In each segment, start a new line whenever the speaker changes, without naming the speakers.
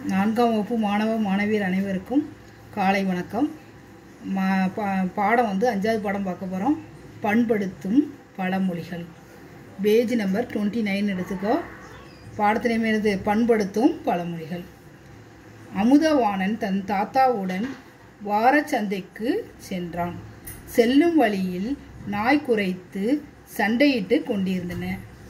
நான்காம் வகுப்பு மாணவ மாணவியர் அனைவருக்கும் காலை வணக்கம் மா பா பாடம் வந்து அஞ்சாவது பாடம் பார்க்க போகிறோம் பண்படுத்தும் பழமொழிகள் பேஜ் நம்பர் டுவெண்ட்டி நைன் எடுத்துக்கோ பாடத்தினைமே எழுது பண்படுத்தும் பழமொழிகள் அமுதவாணன் தன் தாத்தாவுடன் வாரச்சந்தைக்கு சென்றான் செல்லும் வழியில் நாய் குறைத்து சண்டையிட்டு கொண்டிருந்தன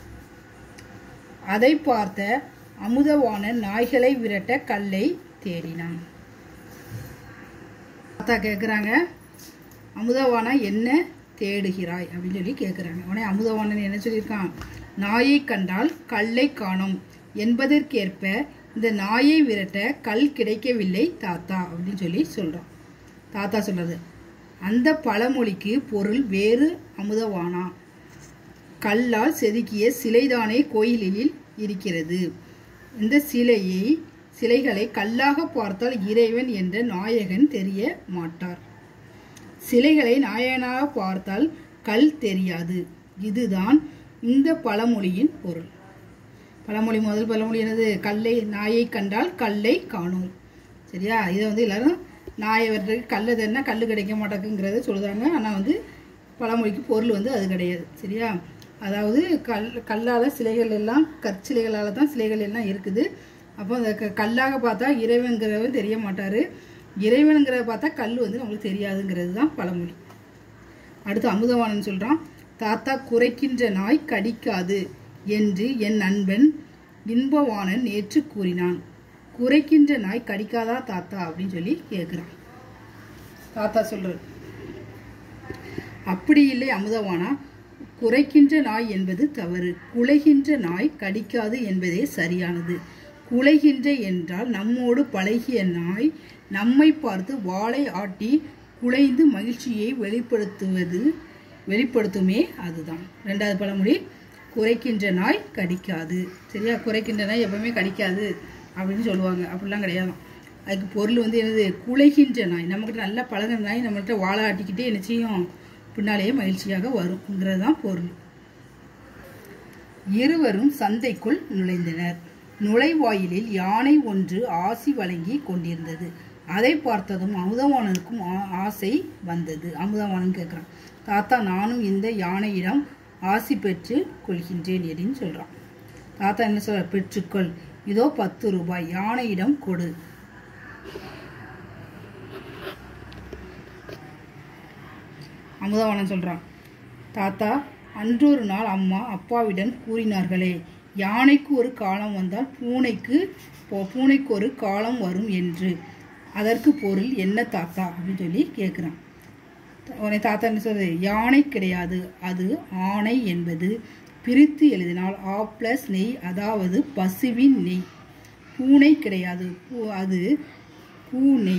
அதை பார்த்த அமுதவாணன் நாய்களை விரட்ட கல்லை தேடினான் தாத்தா கேட்குறாங்க அமுதவானா என்ன தேடுகிறாய் அப்படின்னு சொல்லி கேட்குறாங்க உடனே அமுதவாணன் என்ன சொல்லியிருக்கான் நாயை கண்டால் கல்லை காணோம் என்பதற்கேற்ப இந்த நாயை விரட்ட கல் கிடைக்கவில்லை தாத்தா அப்படின்னு சொல்லி சொல்கிறான் தாத்தா சொல்றது அந்த பழமொழிக்கு பொருள் வேறு அமுதவானா கல்லால் செதுக்கிய சிலைதானே கோயிலில் இருக்கிறது இந்த சிலையை சிலைகளை கல்லாக பார்த்தால் இறைவன் என்ற நாயகன் தெரிய மாட்டார் சிலைகளை நாயகனாக பார்த்தால் கல் தெரியாது இதுதான் இந்த பழமொழியின் பொருள் பழமொழி முதல் பழமொழி என்னது கல்லை நாயை கண்டால் கல்லை காணும் சரியா இதை வந்து எல்லாரும் நாயை வர்றதுக்கு கல் என்ன கல் கிடைக்க மாட்டேங்குங்கிறத சொல்லுதாங்க ஆனால் வந்து பழமொழிக்கு பொருள் வந்து அது கிடையாது சரியா அதாவது கல் கல்லால் சிலைகள் எல்லாம் கற்சிலைகளால் தான் சிலைகள் எல்லாம் இருக்குது அப்போ அந்த க கல்லாக பார்த்தா இறைவன்கிறவன் தெரிய மாட்டார் இறைவனுங்கிறத பார்த்தா கல் வந்து நம்மளுக்கு தெரியாதுங்கிறது தான் பழமொழி அடுத்து அமுதவாணன் சொல்கிறான் தாத்தா குறைக்கின்ற நாய் கடிக்காது என்று என் நண்பன் இன்பவாணன் நேற்று கூறினான் குறைக்கின்ற நாய் கடிக்காதா தாத்தா அப்படின்னு சொல்லி கேட்குறான் தாத்தா சொல்கிறார் அப்படி இல்லை அமுதவானா குறைக்கின்ற நாய் என்பது தவறு குலைகின்ற நாய் கடிக்காது என்பதே சரியானது குலைகின்ற என்றால் நம்மோடு பழகிய நாய் நம்மை பார்த்து வாளை ஆட்டி குலைந்து மகிழ்ச்சியை வெளிப்படுத்துவது வெளிப்படுத்துமே அதுதான் ரெண்டாவது பழமொழி குறைக்கின்ற நாய் கடிக்காது சரியா குறைக்கின்ற நாய் எப்பவுமே கடிக்காது அப்படின்னு சொல்லுவாங்க அப்படிலாம் கிடையாது அதுக்கு பொருள் வந்து என்னது குலைகின்ற நாய் நம்மக்கிட்ட நல்லா பழகிற நாய் நம்மகிட்ட வாழை ஆட்டிக்கிட்டே என்ன செய்யும் பின்னாலேயே மகிழ்ச்சியாக வருங்கிறது தான் பொருள் இருவரும் சந்தைக்குள் நுழைந்தனர் நுழைவாயிலில் யானை ஒன்று ஆசி வழங்கி கொண்டிருந்தது அதை பார்த்ததும் அமுதவாணனுக்கும் ஆசை வந்தது அமுதவாணன் கேட்குறான் தாத்தா நானும் இந்த யானையிடம் ஆசி பெற்று கொள்கின்றேன் அப்படின்னு சொல்கிறான் தாத்தா என்ன சொல்ற பெற்றுக்கொள் இதோ பத்து ரூபாய் யானையிடம் கொடு அமுதவாணன் சொல்கிறான் தாத்தா அன்றொரு நாள் அம்மா அப்பாவிடம் கூறினார்களே யானைக்கு ஒரு காலம் வந்தால் பூனைக்கு பூனைக்கு ஒரு காலம் வரும் என்று அதற்கு பொருள் என்ன தாத்தா அப்படின்னு சொல்லி கேட்குறான் உடனே தாத்தா என்ன சொல்றது யானை கிடையாது அது ஆணை என்பது பிரித்து எழுதினால் ஆ ப்ளஸ் நெய் அதாவது பசுவின் நெய் பூனை கிடையாது அது பூனை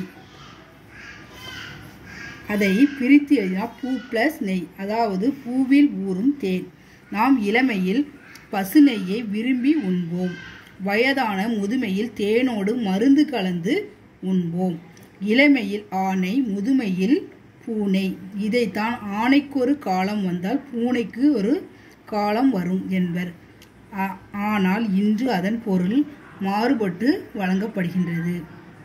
அதை பிரித்து எழுதினால் பூ பிளஸ் நெய் அதாவது பூவில் ஊறும் தேன் நாம் இளமையில் பசு நெய்யை விரும்பி உண்போம் வயதான முதுமையில் தேனோடு மருந்து கலந்து உண்போம் இளமையில் ஆணை முதுமையில் பூனை இதைத்தான் ஆணைக்கு ஒரு காலம் வந்தால் பூனைக்கு ஒரு காலம் வரும் என்பர் ஆனால் இன்று அதன் பொருள் மாறுபட்டு வழங்கப்படுகின்றது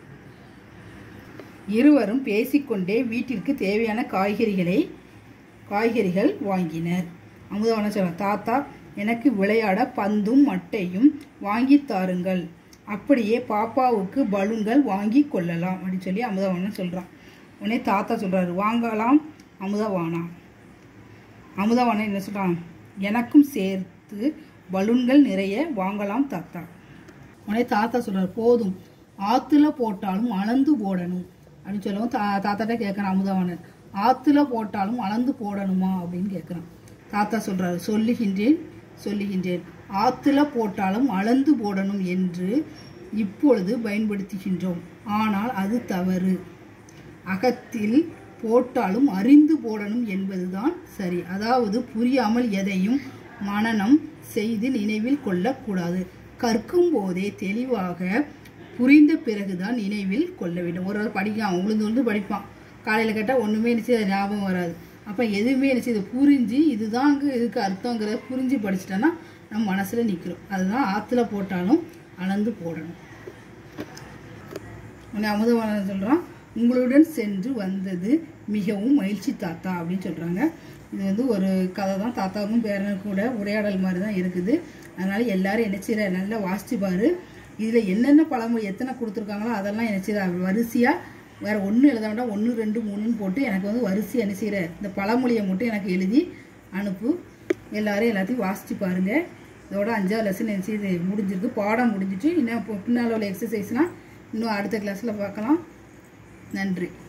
இருவரும் பேசிக்கொண்டே வீட்டிற்கு தேவையான காய்கறிகளை காய்கறிகள் வாங்கினர் அமுதவன சொல்ல தாத்தா எனக்கு விளையாட பந்தும் மட்டையும் வாங்கி தாருங்கள் அப்படியே பாப்பாவுக்கு பலூன்கள் வாங்கி கொள்ளலாம் அப்படின்னு சொல்லி அமுதவானன் சொல்கிறான் உடனே தாத்தா சொல்கிறாரு வாங்கலாம் அமுதவானா அமுதவானன் என்ன சொல்கிறான் எனக்கும் சேர்த்து பலூன்கள் நிறைய வாங்கலாம் தாத்தா உடனே தாத்தா சொல்கிறார் போதும் ஆற்றுல போட்டாலும் அளந்து போடணும் அப்படின்னு சொல்லவும் தா தாத்தாட்ட கேட்குறான் அமுதவாணன் ஆற்றுல போட்டாலும் அளந்து போடணுமா அப்படின்னு கேட்குறான் தாத்தா சொல்கிறாரு சொல்லுகின்றேன் சொல்லுகின்றேன் ஆற்றுல போட்டாலும் அளந்து போடணும் என்று இப்பொழுது பயன்படுத்துகின்றோம் ஆனால் அது தவறு அகத்தில் போட்டாலும் அறிந்து போடணும் என்பதுதான் சரி அதாவது புரியாமல் எதையும் மனநம் செய்து நினைவில் கொள்ளக்கூடாது கற்கும் போதே தெளிவாக புரிந்த பிறகுதான் நினைவில் கொள்ள வேண்டும் ஒரு ஒரு படிக்கான் உளுந்து உளுந்து படிப்பான் காலையில் கேட்டால் ஒன்றுமே நினச்சி அது ஞாபகம் வராது அப்போ எதுவுமே நினச்சி இதை புரிஞ்சு இதுதாங்க இதுக்கு அர்த்தங்கிறத புரிஞ்சு படிச்சிட்டோன்னா நம்ம மனசில் நிற்கிறோம் அதுதான் ஆற்றுல போட்டாலும் அளந்து போடணும் உடனே அமுதவாணன் சொல்கிறான் உங்களுடன் சென்று வந்தது மிகவும் மகிழ்ச்சி தாத்தா அப்படின்னு சொல்கிறாங்க இது வந்து ஒரு கதை தான் தாத்தாவுக்கும் பேரனுக்கும் கூட உரையாடல் மாதிரி தான் இருக்குது அதனால எல்லாரும் என்ன செய்கிற நல்லா வாசிச்சு பாரு இதில் என்னென்ன பழமொழி எத்தனை கொடுத்துருக்காங்களோ அதெல்லாம் என்ன செய்கிற வரிசையாக வேறு ஒன்று எழுத வேண்டாம் ஒன்று ரெண்டு மூணுன்னு போட்டு எனக்கு வந்து வரிசையாக என்ன செய்கிற இந்த பழமொழியை மட்டும் எனக்கு எழுதி அனுப்பு எல்லாரும் எல்லாத்தையும் வாசித்து பாருங்கள் இதோட அஞ்சாவது லெசன் என்ன செய்யுது முடிஞ்சிருக்கு பாடம் முடிஞ்சிட்டு இன்னும் இப்போ பின்னால் உள்ள எக்ஸசைஸ்லாம் இன்னும் அடுத்த கிளாஸில் பார்க்கலாம் நன்றி